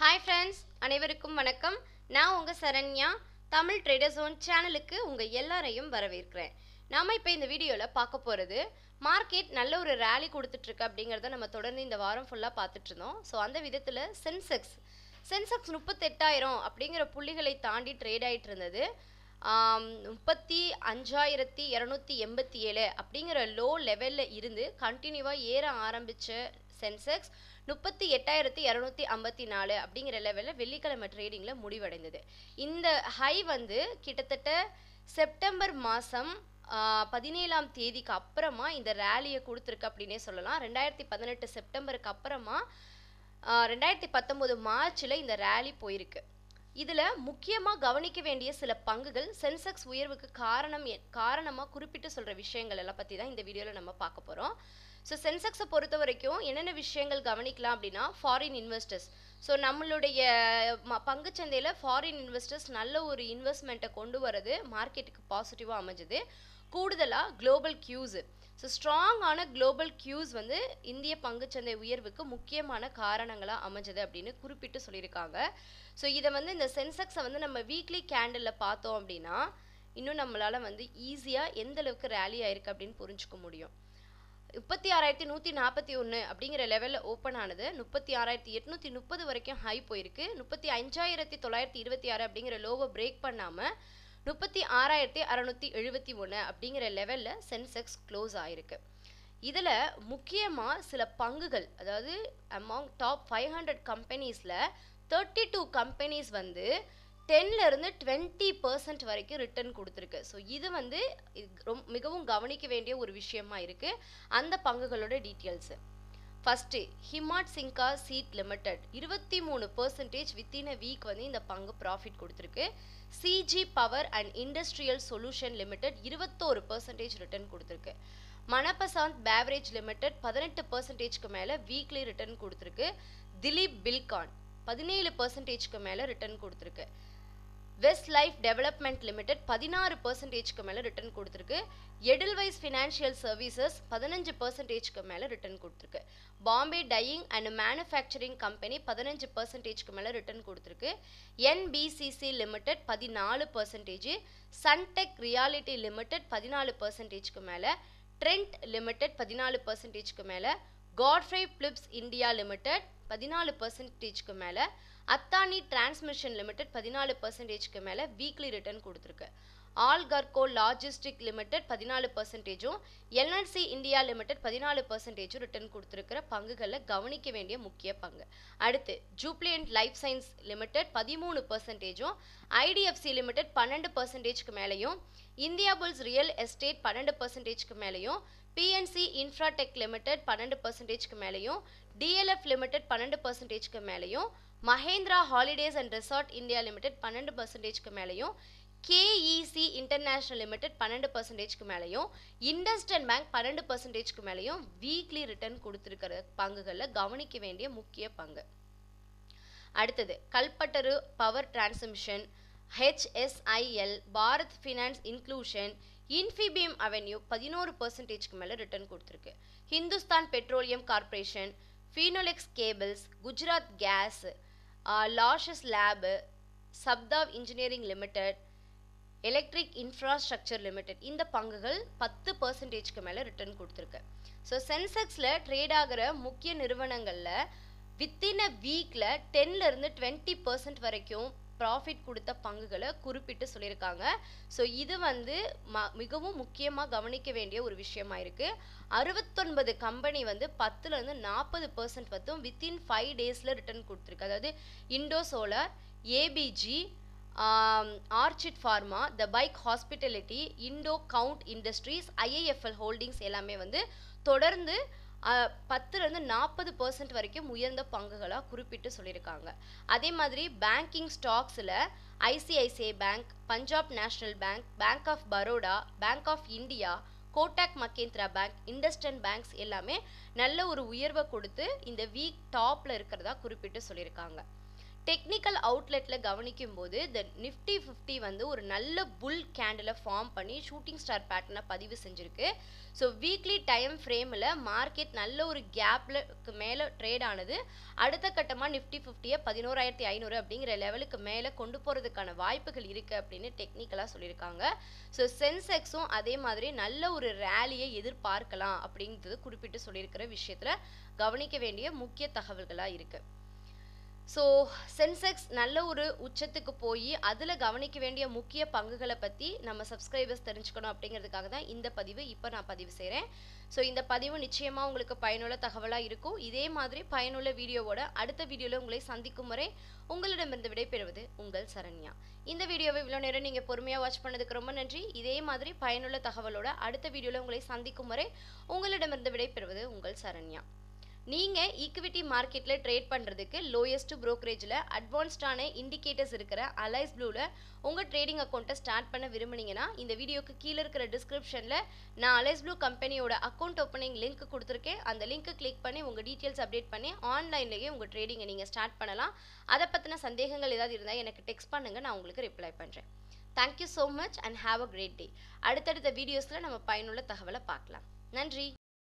hi friends அனைவருக்கும் வணக்கம் நான் உங்கள் சரண்யா தமிழ் ட்ரேடர் ஜோன் சேனலுக்கு உங்கள் எல்லாரையும் வரவேற்கிறேன் நாம இப்போ இந்த வீடியோவில் பார்க்க போகிறது மார்க்கெட் நல்ல ஒரு ரேலி கொடுத்துட்ருக்கு அப்படிங்கிறத நம்ம தொடர்ந்து இந்த வாரம் ஃபுல்லாக பார்த்துட்டு இருந்தோம் ஸோ அந்த விதத்தில் சென்செக்ஸ் சென்செக்ஸ் முப்பத்தெட்டாயிரம் அப்படிங்கிற புள்ளிகளை தாண்டி ட்ரேட் ஆகிட்டு இருந்தது ஆம், முப்பத்தி அஞ்சாயிரத்தி இரநூத்தி எண்பத்தி ஏழு அப்படிங்கிற லோ லெவலில் இருந்து கண்டினியூவாக ஏற ஆரம்பித்த சென்செக்ஸ் முப்பத்தி எட்டாயிரத்தி இரநூத்தி ஐம்பத்தி நாலு அப்படிங்கிற லெவலில் வெள்ளிக்கிழமை ட்ரேடிங்கில் முடிவடைந்தது இந்த ஹை வந்து கிட்டத்தட்ட செப்டம்பர் மாதம் பதினேழாம் தேதிக்கு அப்புறமா இந்த ரேலியை கொடுத்துருக்கு அப்படின்னே சொல்லலாம் ரெண்டாயிரத்தி பதினெட்டு செப்டம்பருக்கு அப்புறமா ஆஹ் ரெண்டாயிரத்தி பத்தொம்போது மார்ச்சில் இந்த ரேலி போயிருக்கு இதில் முக்கியமாக கவனிக்க வேண்டிய சில பங்குகள் சென்செக்ஸ் உயர்வுக்கு காரணம் எ- காரணமாக குறிப்பிட்டு சொல்கிற விஷயங்கள் எல்லாம் பற்றி தான் இந்த வீடியோவில் நம்ம பார்க்க போகிறோம் ஸோ சென்செக்ஸை பொறுத்த வரைக்கும் என்னென்ன விஷயங்கள் கவனிக்கலாம் அப்படின்னா ஃபாரின் இன்வெஸ்டர்ஸ் ஸோ நம்மளுடைய ம பங்குச்சந்தையில் ஃபாரின் இன்வெஸ்டர்ஸ் நல்ல ஒரு இன்வெஸ்ட்மெண்ட்டை கொண்டு வரது மார்க்கெட்டுக்கு பாசிட்டிவாக அமைஞ்சது கூடுதலாக குளோபல் கியூஸ் ஸோ ஸ்ட்ராங்கான குளோபல் கியூஸ் வந்து இந்திய பங்குச்சந்தை உயர்வுக்கு முக்கியமான காரணங்களாக அமைஞ்சது அப்படின்னு குறிப்பிட்டு சொல்லியிருக்காங்க ஸோ இதை வந்து இந்த சென்செக்ஸை வந்து நம்ம வீக்லி கேண்டலில் பார்த்தோம் அப்படின்னா இன்னும் நம்மளால் வந்து ஈஸியாக எந்த அளவுக்கு ரேலி ஆயிருக்கு அப்படின்னு புரிஞ்சுக்க முடியும் முப்பத்தி ஆறாயிரத்தி நூற்றி நாற்பத்தி ஒன்று அப்படிங்கிற லெவலில் ஓப்பன் ஆனது முப்பத்தி ஆறாயிரத்தி எட்நூற்றி முப்பது வரைக்கும் ஹை போயிருக்கு முப்பத்தி அஞ்சாயிரத்தி தொள்ளாயிரத்தி இருபத்தி ஆறு அப்படிங்கிற லோவை பிரேக் பண்ணாமல் முப்பத்தி ஆறாயிரத்தி அறநூற்றி எழுபத்தி ஒன்று அப்படிங்கிற லெவலில் சென்செக்ஸ் க்ளோஸ் ஆயிருக்கு இதில் முக்கியமாக சில பங்குகள் அதாவது அமாங் டாப் ஃபைவ் ஹண்ட்ரட் கம்பெனிஸில் தேர்ட்டி டூ கம்பெனிஸ் வந்து டென்ல இருந்து டுவெண்ட்டி பர்சன்ட் வரைக்கும் ரிட்டர்ன் கொடுத்துருக்கு ஸோ இது வந்து இது ரொம் மிகவும் கவனிக்க வேண்டிய ஒரு விஷயமா இருக்கு அந்த பங்குகளோட details first Himatsingka Seide limited இருபத்தி மூணு பர்சன்டேஜ் வித்தின் அ வீக் வந்து இந்த பங்கு ப்ராஃபிட் கொடுத்துருக்கு CG power and industrial solution limited இருபத்தோரு பர்சன்டேஜ் ரிட்டர்ன் கொடுத்துருக்கு மணப்பசாந்த் பேவரேஜ் லிமிடெட் பதினெட்டு பர்சன்டேஜ்க்கு மேலே வீக்லி ரிட்டர்ன் கொடுத்துருக்கு திலீப் பில்கான் பதினேழு பர்சன்டேஜ்க்கு மேலே ரிட்டர்ன் கொடுத்துருக்கு வெஸ்ட் லைஃப் டெவலப்மெண்ட் லிமிடெட் பதினாறு பர்சன்டேஜ்க்கு மேலே ரிட்டர்ன் கொடுத்துருக்கு எடில்வைஸ் ஃபினான்ஷியல் சர்வீசஸ் பதினஞ்சு பர்சன்டேஜ்க்கு மேலே ரிட்டர்ன் கொடுத்துருக்கு Bombay dyeing and manufacturing company பதினஞ்சு பர்சன்டேஜ்க்கு மேலே ரிட்டர்ன் கொடுத்துருக்கு என்பிசிசி லிமிடெட் பதினாலு பர்சன்டேஜ் சன்டெக் ரியாலிட்டி லிமிடெட் பதினாலு பர்சன்டேஜ்க்கு மேலே ட்ரெண்ட் லிமிடெட் பதினாலு பர்சன்டேஜ்க்கு மேலே காட்ஃப்ரை பிலிப்ஸ் இந்தியா லிமிடெட் பதினாலு பர்சன்டேஜ்க்கு மேலே அத்தானி டிரான்ஸ்மிஷன் லிமிடெட் பதினாலு பர்சன்டேஜ்க்கு மேலே வீக்லி ரிட்டர்ன் கொடுத்துருக்கு ஆல்கர்கோ லாஜிஸ்டிக் லிமிடெட் பதினாலு பர்சன்டேஜும் எல்என்சி இந்தியா லிமிடெட் பதினாலு பர்சன்டேஜும் ரிட்டர்ன் கொடுத்துருக்கிற பங்குகளில் கவனிக்க வேண்டிய முக்கிய பங்கு அடுத்து ஜூப்ளியன்ட் லைஃப் சயின்ஸ் லிமிடெட் பதிமூணு பர்சன்டேஜும் ஐடிஎஃப்சி லிமிடெட் பன்னெண்டு பர்சன்டேஜ்க்கு மேலேயும் இந்தியா புல்ஸ் ரியல் எஸ்டேட் பன்னெண்டு பர்சன்டேஜ்க்கு மேலேயும் பிஎன்சி இன்ஃப்ராடெக் லிமிடெட் பன்னெண்டு பர்சன்டேஜ்க்கு மேலேயும் டிஎல்எஃப் லிமிடெட் பன்னெண்டு பர்சன்டேஜ்க்கு மேலேயும் Mahindra holidays and resort India limited பன்னெண்டு பர்சன்டேஜ்க்கு மேலேயும் கேஇசி இன்டர்நேஷனல் லிமிடெட் பன்னெண்டு பர்சன்டேஜ்க்கு மேலேயும் இண்டஸ்டன் பேங்க் பன்னெண்டு பர்சன்டேஜ்க்கு மேலேயும் வீக்லி ரிட்டர்ன் கொடுத்துருக்கிற பங்குகளில் கவனிக்க வேண்டிய முக்கிய பங்கு அடுத்தது Kalpataru power transmission HSIL Bharat finance inclusion Infibeam avenue பதினோரு பர்சன்டேஜ்க்கு மேலே ரிட்டர்ன் கொடுத்துருக்கு Hindustan petroleum corporation Finolex cables Gujarat gas லாஷஸ் லேபு சப்தாவ் engineering limited electric infrastructure limited இந்த பங்குகள் பத்து பர்சன்டேஜ்க்கு மேலே ரிட்டர்ன் கொடுத்துருக்கு ஸோ சென்செக்ஸில் ட்ரேட் ஆகிற முக்கிய நிறுவனங்களில் வித்தின் அ வீக்கில் டென்லேருந்து டுவெண்ட்டி பர்சன்ட் வரைக்கும் ப்ராஃபிட் கொடுத்த பங்குகளை குறிப்பிட்டு சொல்லியிருக்காங்க ஸோ இது வந்து ம மிகவும் முக்கியமாக கவனிக்க வேண்டிய ஒரு விஷயமா இருக்குது அறுபத்தொன்பது கம்பெனி வந்து பத்துலேருந்து நாற்பது பர்சன்ட் வரைக்கும் வித்தின் ஃபைவ் டேஸில் ரிட்டர்ன் கொடுத்துருக்கு அதாவது Indosolar ABG orchid pharma the Byke hospitality Indo Count industries IIFL holdings எல்லாமே வந்து தொடர்ந்து ஆஹ், பத்துலேருந்து நாற்பது பர்சன்ட் வரைக்கும் உயர்ந்த பங்குகளாக குறிப்பிட்டு சொல்லியிருக்காங்க அதே மாதிரி பேங்கிங் ஸ்டாக்ஸில் ICICI bank Punjab national bank bank of Baroda bank of India Kotak Mahindra bank IndusInd banks எல்லாமே நல்ல ஒரு உயர்வை கொடுத்து இந்த வீக் டாப்பில் இருக்கிறதா குறிப்பிட்டு சொல்லியிருக்காங்க டெக்னிக்கல் அவுட்லெட்டில் கவனிக்கும் போது இந்த நிஃப்டி ஃபிஃப்டி வந்து ஒரு நல்ல புல் கேண்டிலை ஃபார்ம் பண்ணி ஷூட்டிங் ஸ்டார் பேட்டர்னை பதிவு செஞ்சுருக்கு ஸோ வீக்லி டைம் ஃப்ரேமில் மார்க்கெட் நல்ல ஒரு கேப்பில் மேலே ட்ரேட் ஆனது அடுத்த கட்டமாக நிஃப்டி ஃபிஃப்டியை பதினோராயிரத்தி ஐநூறு அப்படிங்கிற லெவலுக்கு மேலே கொண்டு போகிறதுக்கான வாய்ப்புகள் இருக்குது அப்படின்னு டெக்னிக்கலாக சொல்லியிருக்காங்க ஸோ சென்செக்ஸும் அதே மாதிரி நல்ல ஒரு ரேலியை எதிர்பார்க்கலாம் அப்படிங்கிறது குறிப்பிட்டு சொல்லியிருக்கிற விஷயத்தில் கவனிக்க வேண்டிய முக்கிய தகவல்களாக இருக்குது ஸோ சென்செக்ஸ் நல்ல ஒரு உச்சத்துக்கு போய் அதில் கவனிக்க வேண்டிய முக்கிய பங்குகளை பற்றி நம்ம சப்ஸ்கிரைபர்ஸ் தெரிஞ்சுக்கணும் அப்படிங்கிறதுக்காக தான் இந்த பதிவு இப்போ நான் பதிவு செய்கிறேன் ஸோ இந்த பதிவு நிச்சயமாக உங்களுக்கு பயனுள்ள தகவலாக இருக்கும் இதே மாதிரி பயனுள்ள வீடியோவோட அடுத்த வீடியோவில் உங்களை சந்திக்கும் வரை உங்களிடமிருந்து விடைபெறுவது உங்கள் சரண்யா இந்த வீடியோவை இவ்வளோ நேரம் நீங்கள் பொறுமையாக வாட்ச் பண்ணதுக்கு ரொம்ப நன்றி இதே மாதிரி பயனுள்ள தகவலோட அடுத்த வீடியோவில் உங்களை சந்திக்கும் வரை உங்களிடமிருந்து விடைபெறுவது உங்கள் சரண்யா நீங்கள் ஈக்விட்டி மார்க்கெட்டில் ட்ரேட் பண்ணுறதுக்கு லோயஸ்ட் ப்ரோக்கரேஜில் அட்வான்ஸ்டான இண்டிகேட்டர்ஸ் இருக்கிற அலைஸ் ப்ளூவில் உங்கள் ட்ரேடிங் அக்கௌண்ட்டை ஸ்டார்ட் பண்ண விரும்புனீங்கன்னா இந்த வீடியோக்கு கீழே இருக்கிற டிஸ்கிரிப்ஷனில் நான் அலைஸ் ப்ளூ கம்பெனியோட அக்கௌண்ட் ஓப்பனிங் லிங்க் கொடுத்துருக்கேன் அந்த லிங்க்கை கிளிக் பண்ணி உங்கள் டீட்டெயில்ஸ் அப்டேட் பண்ணி ஆன்லைன்லேயே உங்கள் ட்ரேடிங்கை நீங்கள் ஸ்டார்ட் பண்ணலாம் அதை பற்றின சந்தேகங்கள் ஏதாவது இருந்தால் எனக்கு டெக்ஸ்ட் பண்ணுங்கள் நான் உங்களுக்கு ரிப்ளை பண்ணுறேன் thank you so much and have a great day அடுத்தடுத்த வீடியோஸில் நம்ம பயனுள்ள தகவலை பார்க்கலாம் நன்றி